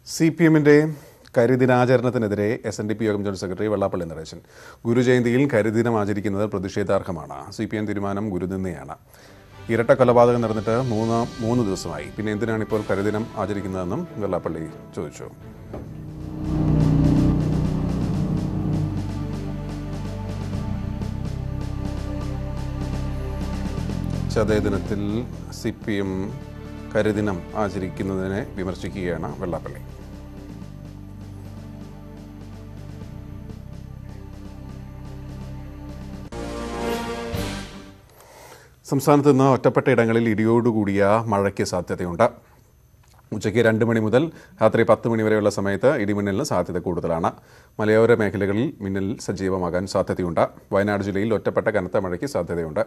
C P എമ്മിൻ്റെ കരിദിനാചരണത്തിനെതിരെ S N D P യോഗം ജനറൽ സെക്രട്ടറി വെള്ളാപ്പള്ളി നടേശൻ ഗുരുജയന്തിയിൽ കരിദിനം ആചരിക്കുന്നത് പ്രതിഷേധാർഹമാണ് സി പി എം തീരുമാനം ഗുരുനിന്ദയാണ് ഇരട്ട കൊലപാതകം നടന്നിട്ട് മൂന്ന് മൂന്ന് ദിവസമായി പിന്നെ എന്തിനാണ് ഇപ്പോൾ കരിദിനം ആചരിക്കുന്നതെന്നും വെള്ളാപ്പള്ളി ചോദിച്ചു ചതയദിനത്തിൽ സി പി എം കരിദിനം ആചരിക്കുന്നതിനെ വിമർശിക്കുകയാണ് വെള്ളാപ്പള്ളി സംസ്ഥാനത്ത് ഇന്ന് ഒറ്റപ്പെട്ട ഇടങ്ങളിൽ ഇടിയോടുകൂടിയ മഴയ്ക്ക് സാധ്യതയുണ്ട് ഉച്ചയ്ക്ക് രണ്ട് മണി മുതൽ രാത്രി പത്ത് മണി വരെയുള്ള സമയത്ത് ഇടിമിന്നലിന് സാധ്യത കൂടുതലാണ് മലയോര മേഖലകളിൽ മിന്നൽ സജീവമാകാൻ സാധ്യതയുണ്ട് വയനാട് ജില്ലയിൽ ഒറ്റപ്പെട്ട കനത്ത മഴയ്ക്ക് സാധ്യതയുണ്ട്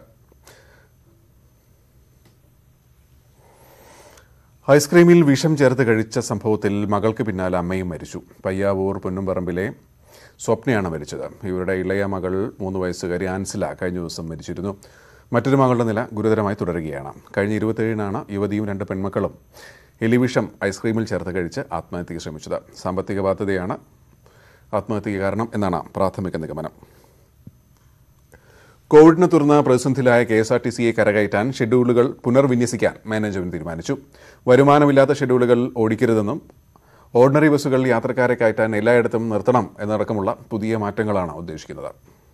ഐസ്ക്രീമിൽ വിഷം ചേർത്ത് കഴിച്ച സംഭവത്തിൽ മകൾക്ക് പിന്നാലെ അമ്മയും മരിച്ചു പയ്യാവൂർ പൊന്നുംപറമ്പിലെ സ്വപ്നയാണ് മരിച്ചത് ഇവരുടെ ഇളയ മകൾ മൂന്ന് വയസ്സുകാരി ആൻസില കഴിഞ്ഞ ദിവസം മരിച്ചിരുന്നു മറ്റൊരു മകളുടെ നില ഗുരുതരമായി തുടരുകയാണ് കഴിഞ്ഞ ഇരുപത്തേഴിനാണ് യുവതിയും രണ്ട് പെൺമക്കളും എലിവിഷം ഐസ്ക്രീമിൽ ചേർത്ത് കഴിച്ച് ആത്മഹത്യയ്ക്ക് ശ്രമിച്ചത് സാമ്പത്തിക ബാധ്യതയാണ് ആത്മഹത്യയ്ക്ക് കാരണം എന്നാണ് പ്രാഥമിക നിഗമനം കോവിഡിനെ തുടർന്ന് പ്രതിസന്ധിയിലായ കെ എസ് ആർ ടി സിയെ കരകയറ്റാൻ ഷെഡ്യൂളുകൾ പുനർവിന്യസിക്കാൻ മാനേജ്മെന്റ് തീരുമാനിച്ചു വരുമാനമില്ലാത്ത ഷെഡ്യൂളുകൾ ഓടിക്കരുതെന്നും ഓർഡിനറി ബസ്സുകൾ യാത്രക്കാരെ കയറ്റാൻ എല്ലായിടത്തും നിർത്തണം എന്നടക്കമുള്ള പുതിയ മാറ്റങ്ങളാണ് ഉദ്ദേശിക്കുന്നത്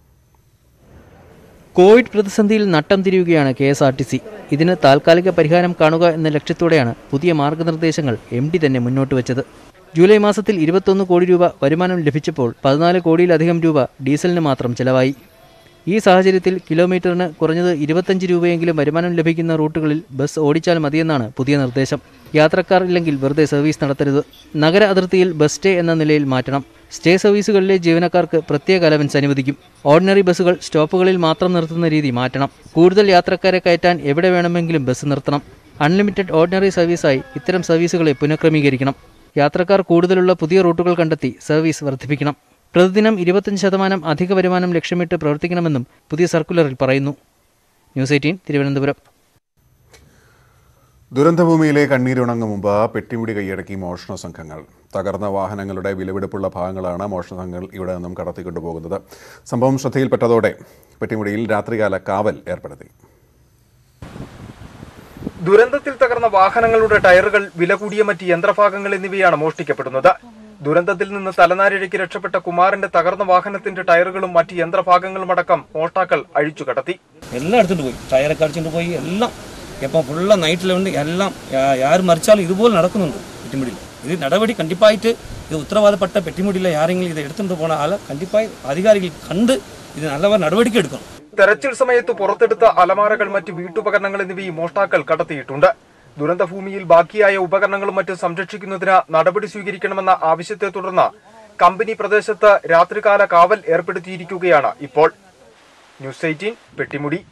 കോവിഡ് പ്രതിസന്ധിയിൽ നട്ടം തിരിയുകയാണ് K S R T C ഇതിന് താൽക്കാലിക പരിഹാരം കാണുക എന്ന ലക്ഷ്യത്തോടെയാണ് പുതിയ മാർഗനിർദ്ദേശങ്ങൾ എം ഡി തന്നെ മുന്നോട്ട് വെച്ചത് ജൂലൈ മാസത്തിൽ ഇരുപത്തൊന്ന് കോടി രൂപ വരുമാനം ലഭിച്ചപ്പോൾ പതിനാല് കോടിയിലധികം രൂപ ഡീസലിന് മാത്രം ചെലവായി ഈ സാഹചര്യത്തിൽ കിലോമീറ്ററിന് കുറഞ്ഞത് ഇരുപത്തഞ്ച് രൂപയെങ്കിലും വരുമാനം ലഭിക്കുന്ന റൂട്ടുകളിൽ ബസ് ഓടിച്ചാൽ മതിയെന്നാണ് പുതിയ നിർദ്ദേശം യാത്രക്കാർ ഇല്ലെങ്കിൽ വെറുതെ സർവീസ് നടത്തരുത് നഗര അതിർത്തിയിൽ ബസ് സ്റ്റേ എന്ന നിലയിൽ മാറ്റണം സ്റ്റേ സർവീസുകളിലെ ജീവനക്കാർക്ക് പ്രത്യേക അലവൻസ് അനുവദിക്കും ഓർഡിനറി ബസ്സുകൾ സ്റ്റോപ്പുകളിൽ മാത്രം നിർത്തുന്ന രീതി മാറ്റണം കൂടുതൽ യാത്രക്കാരെ കയറ്റാൻ എവിടെ വേണമെങ്കിലും ബസ് നിർത്തണം അൺലിമിറ്റഡ് ഓർഡിനറി സർവീസായി ഇത്തരം സർവീസുകളെ പുനഃക്രമീകരിക്കണം യാത്രക്കാർ കൂടുതലുള്ള പുതിയ റൂട്ടുകൾ കണ്ടെത്തി സർവീസ് വർദ്ധിപ്പിക്കണം പ്രതിദിനം ഇരുപത്തഞ്ച് ശതമാനം അധിക വരുമാനം ലക്ഷ്യമിട്ട് പ്രവർത്തിക്കണമെന്നും പുതിയ സർക്കുലറിൽ പറയുന്നു ന്യൂസ് എയ്റ്റീൻ തിരുവനന്തപുരം ദുരന്തഭൂമിയിലെ കണ്ണീരുണങ്ങും മുമ്പ് പെട്ടിമുടി കൈയടക്കി മോഷണ സംഘങ്ങൾ തകർന്ന വാഹനങ്ങളുടെ വിലപിടിപ്പുള്ള ഭാഗങ്ങളാണ് മോഷണ സംഘങ്ങൾ ഇവിടെ നിന്നും കടത്തിക്കൊണ്ടുപോകുന്നത് സംഭവം ശ്രദ്ധയിൽപ്പെട്ടതോടെ പെട്ടിമുടിയിൽ രാത്രികാല കാവൽ ഏർപ്പെടുത്തി ദുരന്തത്തിൽ തകർന്ന വാഹനങ്ങളുടെ ടയറുകൾ വില കൂടിയ മറ്റ് യന്ത്രഭാഗങ്ങൾ എന്നിവയാണ് മോഷ്ടിക്കപ്പെടുന്നത് ദുരന്തത്തിൽ നിന്ന് തലനാരിഴയ്ക്ക് രക്ഷപ്പെട്ട കുമാറിന്റെ തകർന്ന വാഹനത്തിന്റെ ടയറുകളും മറ്റ് യന്ത്രഭാഗങ്ങളും അടക്കം മോഷ്ടാക്കൾ അഴിച്ചു കടത്തി എല്ലാം എടുത്തുകൊണ്ട് പോയി ടയറൊക്കെ അടിച്ചുകൊണ്ട് പോയി എല്ലാം ഇപ്പം ഫുള്ള നൈറ്റിൽ ഉണ്ട് എല്ലാം യാ- யார் மறிச்சாலும் இதுபோல் நடக்கணுண்டு பெட்டிமுடியில் இது நடவடி கண்டிப்பாயிட்டு இது உத்தரவாதப்பட்ட பெட்டிமுடியில் யாரெങ്കിലും ഇത് എടുത്തുകൊണ്ട് പോണ ആളെ കണ്ടിപ്പായി അധികാരികൾ കണ്ട് ഇത് നല്ലവർ നടപടിക്ക് എടുക്കണം തെരച്ചിൽ സമയത്ത് പുറത്തെടുത്ത അലമാരകൾ മറ്റ് വീട്ടുപകരണങ്ങൾ എന്നിവയും മോഷ്ടാക്കൾ കടത്തിയിട്ടുണ്ട് ദുരന്തഭൂമിയിൽ ബാക്കിയായ ഉപകരണങ്ങളും മറ്റും സംരക്ഷിക്കുന്നതിന് നടപടി സ്വീകരിക്കണമെന്ന ആവശ്യത്തെ തുടർന്ന് കമ്പനി പ്രദേശത്ത് രാത്രികാല കാവൽ ഏർപ്പെടുത്തിയിരിക്കുകയാണ് ഇപ്പോൾ ന്യൂസ് എയ്റ്റീൻ പെട്ടിമുടി